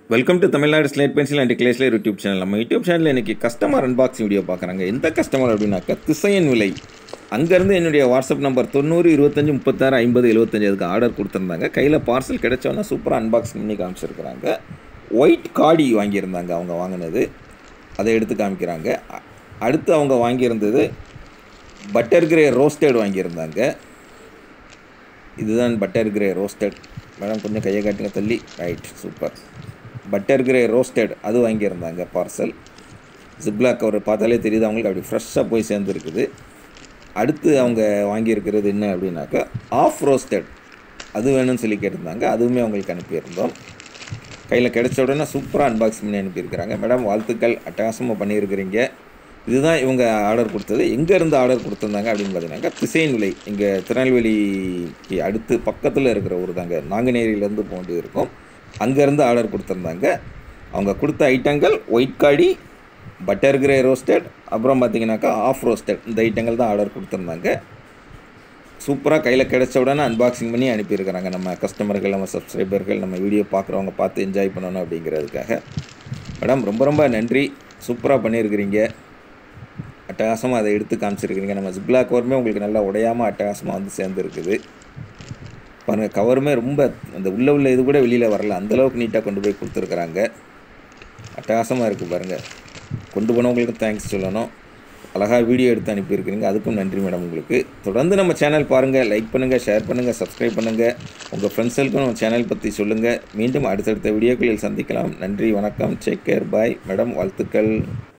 welcome to Tamil Nadu slate pencil and கிளேஸ்லேர் YouTube channel நம்ம YouTube சேனலில் இன்றைக்கி கஸ்டமர் அன்பாக்சிங் வீடியோ பார்க்குறாங்க எந்த கஸ்டமர் அப்படின்னாக்கா திசையன் விலை அங்கேருந்து என்னுடைய வாட்ஸ்அப் நம்பர் தொண்ணூறு இருபத்தஞ்சி முப்பத்தாறு ஐம்பது எழுபத்தஞ்சு அதுக்கு ஆர்டர் கொடுத்துருந்தாங்க கையில் பார்சல் கிடைச்சோன்னா சூப்பராக அன்பாக்சிங் பண்ணி காமிச்சிருக்கிறாங்க ஒயிட் காடி வாங்கியிருந்தாங்க அவங்க வாங்கினது அதை எடுத்து காமிக்கிறாங்க அ- அடுத்து அவங்க வாங்கியிருந்தது பட்டர் கிரே ரோஸ்டட் வாங்கியிருந்தாங்க இதுதான் பட்டர் கிரே ரோஸ்டட் மேடம் கொஞ்சம் கையை காட்டுங்க தள்ளி right super butter grey roasted அது வாங்கியிருந்தாங்க பார்சல் ஜிப்லாக் கவர் பார்த்தாலே தெரியுது அவங்களுக்கு அப்படி ஃப்ரெஷ்ஷாக போய் சேர்ந்துருக்குது அடுத்து அவங்க வாங்கியிருக்கிறது என்ன அப்படின்னாக்கா ஆஃப் ரோஸ்டட் அது வேணும்னு சொல்லி கேட்டிருந்தாங்க அதுவுமே அவங்களுக்கு அனுப்பியிருந்தோம் கையில் கிடைச்ச உடனே சூப்பராக அன்பாக்ஸ் பண்ணி அனுப்பியிருக்கிறாங்க மேடம் வாழ்த்துக்கள் அட்டகாசமாக பண்ணியிருக்கிறீங்க இதுதான் இவங்க ஆர்டர் கொடுத்தது எங்கேருந்து ஆர்டர் கொடுத்துருந்தாங்க அப்படின்னு பார்த்தீங்கன்னாக்கா திசைன் விலை இங்கே திருநெல்வேலிக்கு அடுத்து பக்கத்தில் இருக்கிற ஊர் தாங்க நாங்குநேரியிலேருந்து போண்டி இருக்கும் அங்கேருந்து ஆர்டர் கொடுத்துருந்தாங்க அவங்க கொடுத்த ஐட்டங்கள் ஒயிட் காடி பட்டர் கிரே ரோஸ்டட் அப்புறம் பார்த்தீங்கன்னாக்கா ஆஃப் ரோஸ்டட் இந்த ஐட்டங்கள் தான் ஆர்டர் கொடுத்துருந்தாங்க சூப்பராக கையில் கிடைச்ச உடனே அன்பாக்சிங் பண்ணி அனுப்பியிருக்கிறாங்க நம்ம கஸ்டமர்கள் நம்ம சப்ஸ்கிரைபர்கள் நம்ம வீடியோ பார்க்குறவங்க பார்த்து என்ஜாய் பண்ணணும் அப்படிங்கிறதுக்காக மேடம் ரொம்ப ரொம்ப நன்றி சூப்பராக பண்ணியிருக்கிறீங்க அட்டகாசமாக அதை எடுத்து காமிச்சிருக்கிறீங்க நம்ம ஜிப்லா கவருமே உங்களுக்கு நல்லா உடையாமல் அட்டகாசமாக வந்து சேர்ந்துருக்குது பாருங்கள் கவருமே ரொம்ப அந்த உள்ள உள்ள இது கூட வெளியில் வரல அந்தளவுக்கு நீட்டாக கொண்டு போய் கொடுத்துருக்குறாங்க அட்டகாசமாக இருக்குது பாருங்கள் கொண்டு போனவங்களுக்கு தேங்க்ஸ் சொல்லணும் அழகாக வீடியோ எடுத்து அனுப்பியிருக்கிறீங்க அதுக்கும் நன்றி மேடம் உங்களுக்கு தொடர்ந்து நம்ம சேனல் பாருங்கள் லைக் பண்ணுங்கள் ஷேர் பண்ணுங்கள் சப்ஸ்கிரைப் பண்ணுங்கள் உங்கள் ஃப்ரெண்ட்ஸுக்கும் நம்ம சேனல் பற்றி சொல்லுங்கள் மீண்டும் அடுத்தடுத்த வீடியோக்களில் சந்திக்கலாம் நன்றி வணக்கம் டேக் கேர் பாய் மேடம் வாழ்த்துக்கள்